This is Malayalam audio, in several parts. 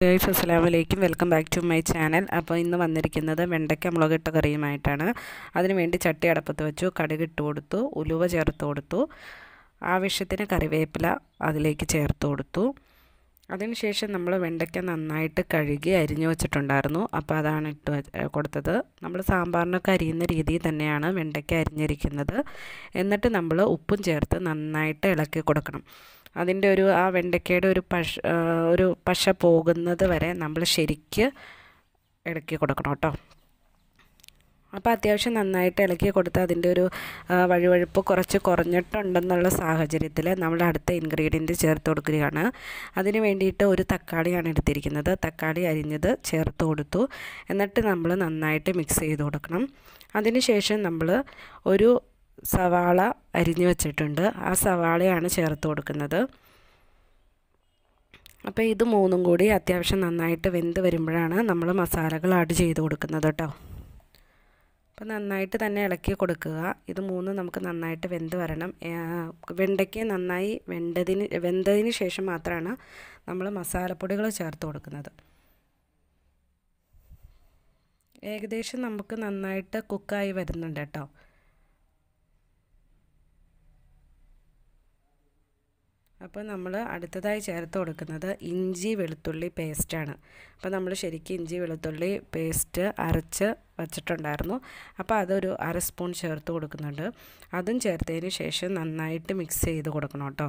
ഗൈസ് അസ്സലാമു അലൈക്കും welcome back to my channel അപ്പോൾ ഇന്ന് വന്നിരിക്കുന്നത് വെണ്ടയ്ക്ക മുളകിട്ട കറിയുമായിട്ടാണ് അതിന് വേണ്ടി ചട്ടി അടപ്പത്ത് വെച്ചു കടുക് ഇട്ട് കൊടുത്തു ഉലുവ ചേർത്ത് കൊടുത്തു ആവശ്യത്തിന് കറിവേപ്പില അതിലേക്ക് ചേർത്ത് കൊടുത്തു അതിനുശേഷം നമ്മൾ വെണ്ടയ്ക്ക നന്നായിട്ട് കഴുകി അരിഞ്ഞു വെച്ചിട്ടുണ്ടായിരുന്നു അപ്പോൾ അതാണ് ഇട്ട് വെ- കൊടുത്തത് നമ്മൾ സാമ്പാറിനൊക്കെ അരിയുന്ന രീതിയിൽ തന്നെയാണ് വെണ്ടയ്ക്ക അരിഞ്ഞിരിക്കുന്നത് എന്നിട്ട് നമ്മൾ ഉപ്പും ചേർത്ത് നന്നായിട്ട് ഇളക്കി കൊടുക്കണം അതിൻ്റെ ഒരു ആ വെണ്ടയ്ക്കയുടെ ഒരു പശ ആ, ഒരു പശ പോകുന്നത് വരെ നമ്മൾ ശരിക്ക് ഇളക്കി കൊടുക്കണം കേട്ടോ അപ്പോൾ അത്യാവശ്യം നന്നായിട്ട് ഇളക്കി കൊടുത്ത് അതിൻ്റെ ഒരു ആ, വഴുവഴുപ്പ് കുറച്ച് കുറഞ്ഞിട്ടുണ്ടെന്നുള്ള സാഹചര്യത്തിൽ നമ്മൾ അടുത്ത ഇൻഗ്രീഡിയൻറ്റ് ചേർത്ത് കൊടുക്കുകയാണ് അതിന് വേണ്ടിയിട്ട് ഒരു തക്കാളിയാണ് എടുത്തിരിക്കുന്നത് തക്കാളി അരിഞ്ഞത് ചേർത്ത് കൊടുത്തു എന്നിട്ട് നമ്മൾ നന്നായിട്ട് മിക്സ് ചെയ്ത് കൊടുക്കണം അതിനുശേഷം നമ്മൾ ഒരു സവാള അരിഞ്ഞു വെച്ചിട്ടുണ്ട് ആ സവാളയാണ് ചേർത്ത് കൊടുക്കുന്നത് അപ്പോൾ ഇത് മൂന്നും കൂടി അത്യാവശ്യം നന്നായിട്ട് വെന്ത് വരുമ്പോഴാണ് നമ്മൾ മസാലകൾ ആഡ് ചെയ്ത് കൊടുക്കുന്നത് കേട്ടോ അപ്പോൾ നന്നായിട്ട് തന്നെ ഇളക്കി കൊടുക്കുക ഇത് മൂന്നും നമുക്ക് നന്നായിട്ട് വെന്ത് വരണം വെണ്ടയ്ക്ക് നന്നായി വെണ്ടതിന് വെന്തതിന് ശേഷം മാത്രമാണ് നമ്മൾ മസാലപ്പൊടികൾ ചേർത്ത് കൊടുക്കുന്നത് ഏകദേശം നമുക്ക് നന്നായിട്ട് കുക്കായി വരുന്നുണ്ട് കേട്ടോ അപ്പോൾ നമ്മൾ അടുത്തതായി ചേർത്ത് കൊടുക്കുന്നത് ഇഞ്ചി വെളുത്തുള്ളി പേസ്റ്റാണ് അപ്പോൾ നമ്മൾ ശരിക്കും ഇഞ്ചി വെളുത്തുള്ളി പേസ്റ്റ് അരച്ച് വച്ചിട്ടുണ്ടായിരുന്നു അപ്പോൾ അതൊരു അര സ്പൂൺ ചേർത്ത് കൊടുക്കുന്നുണ്ട് അതും ചേർത്തതിന് ശേഷം നന്നായിട്ട് മിക്സ് ചെയ്ത് കൊടുക്കണം കേട്ടോ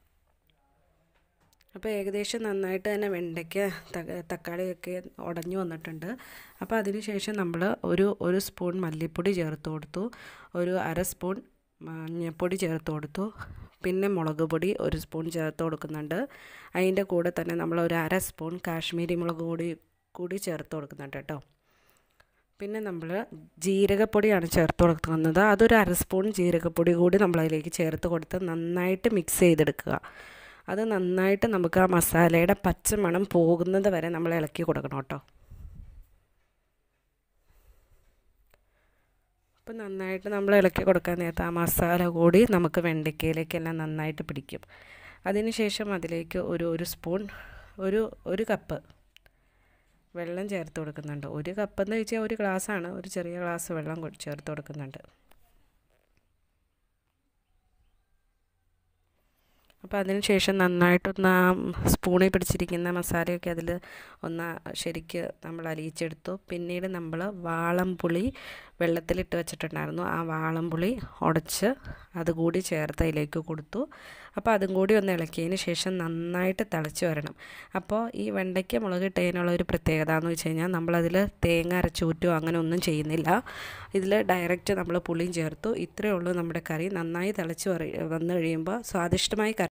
അപ്പോൾ ഏകദേശം നന്നായിട്ട് തന്നെ വെണ്ടയ്ക്ക് തക്കാളിയൊക്കെ ഉടഞ്ഞു വന്നിട്ടുണ്ട് അപ്പോൾ അതിന് ശേഷം നമ്മൾ ഒരു ഒരു സ്പൂൺ മല്ലിപ്പൊടി ചേർത്ത് കൊടുത്തു ഒരു അര സ്പൂൺ മഞ്ഞൾപ്പൊടി ചേർത്ത് കൊടുത്തു പിന്നെ മുളക് പൊടി ഒരു സ്പൂൺ ചേർത്ത് കൊടുക്കുന്നുണ്ട് അതിൻ്റെ കൂടെ തന്നെ നമ്മൾ ഒരു അര സ്പൂൺ കാശ്മീരി മുളക് പൊടി കൂടി ചേർത്ത് കൊടുക്കുന്നുണ്ട് കേട്ടോ പിന്നെ നമ്മൾ ജീരകപ്പൊടിയാണ് ചേർത്ത് കൊടുക്കുന്നത് അതൊരു അര സ്പൂൺ ജീരകപ്പൊടി കൂടി നമ്മളതിലേക്ക് ചേർത്ത് കൊടുത്ത് നന്നായിട്ട് മിക്സ് ചെയ്തെടുക്കുക അത് നന്നായിട്ട് നമുക്ക് ആ മസാലയുടെ പച്ചമണം പോകുന്നത് വരെ നമ്മൾ ഇളക്കി കൊടുക്കണം കേട്ടോ അപ്പോൾ നന്നായിട്ട് നമ്മൾ ഇളക്കി കൊടുക്കാൻ നേരത്ത് ആ മസാല കൂടി നമുക്ക് വെണ്ടയ്ക്കയിലേക്കെല്ലാം നന്നായിട്ട് പിടിക്കും അതിനുശേഷം അതിലേക്ക് ഒരു ഒരു സ്പൂൺ ഒരു ഒരു കപ്പ് വെള്ളം ചേർത്ത് കൊടുക്കുന്നുണ്ട് ഒരു കപ്പ് എന്ന് വെച്ചാൽ ഒരു ഗ്ലാസ്സാണ് ഒരു ചെറിയ ഗ്ലാസ് വെള്ളം ചേർത്ത് കൊടുക്കുന്നുണ്ട് അപ്പോൾ അതിന് ശേഷം നന്നായിട്ടൊന്ന് ആ സ്പൂണിൽ പിടിച്ചിരിക്കുന്ന മസാലയൊക്കെ അതിൽ ഒന്ന് ശരിക്ക് നമ്മൾ അലിയിച്ചെടുത്തു പിന്നീട് നമ്മൾ വാളംപുളി വെള്ളത്തിലിട്ട് വെച്ചിട്ടുണ്ടായിരുന്നു ആ വാളംപുളി ഉടച്ച് അതുകൂടി ചേർത്ത് അതിലേക്ക് കൊടുത്തു അപ്പോൾ അതും കൂടി ഒന്ന് ഇളക്കിയതിന് ശേഷം നന്നായിട്ട് തിളച്ച് വരണം അപ്പോൾ ഈ വെണ്ടയ്ക്ക മുളകിട്ടതിനുള്ള ഒരു പ്രത്യേകത എന്ന് വെച്ച് കഴിഞ്ഞാൽ നമ്മളതിൽ തേങ്ങ അരച്ചൂറ്റോ അങ്ങനെ ഒന്നും ചെയ്യുന്നില്ല ഇതിൽ ഡയറക്റ്റ് നമ്മൾ പുളിയും ചേർത്തു ഇത്രയേ ഉള്ളൂ നമ്മുടെ കറി നന്നായി തിളച്ച് വന്നു കഴിയുമ്പോൾ സ്വാദിഷ്ടമായി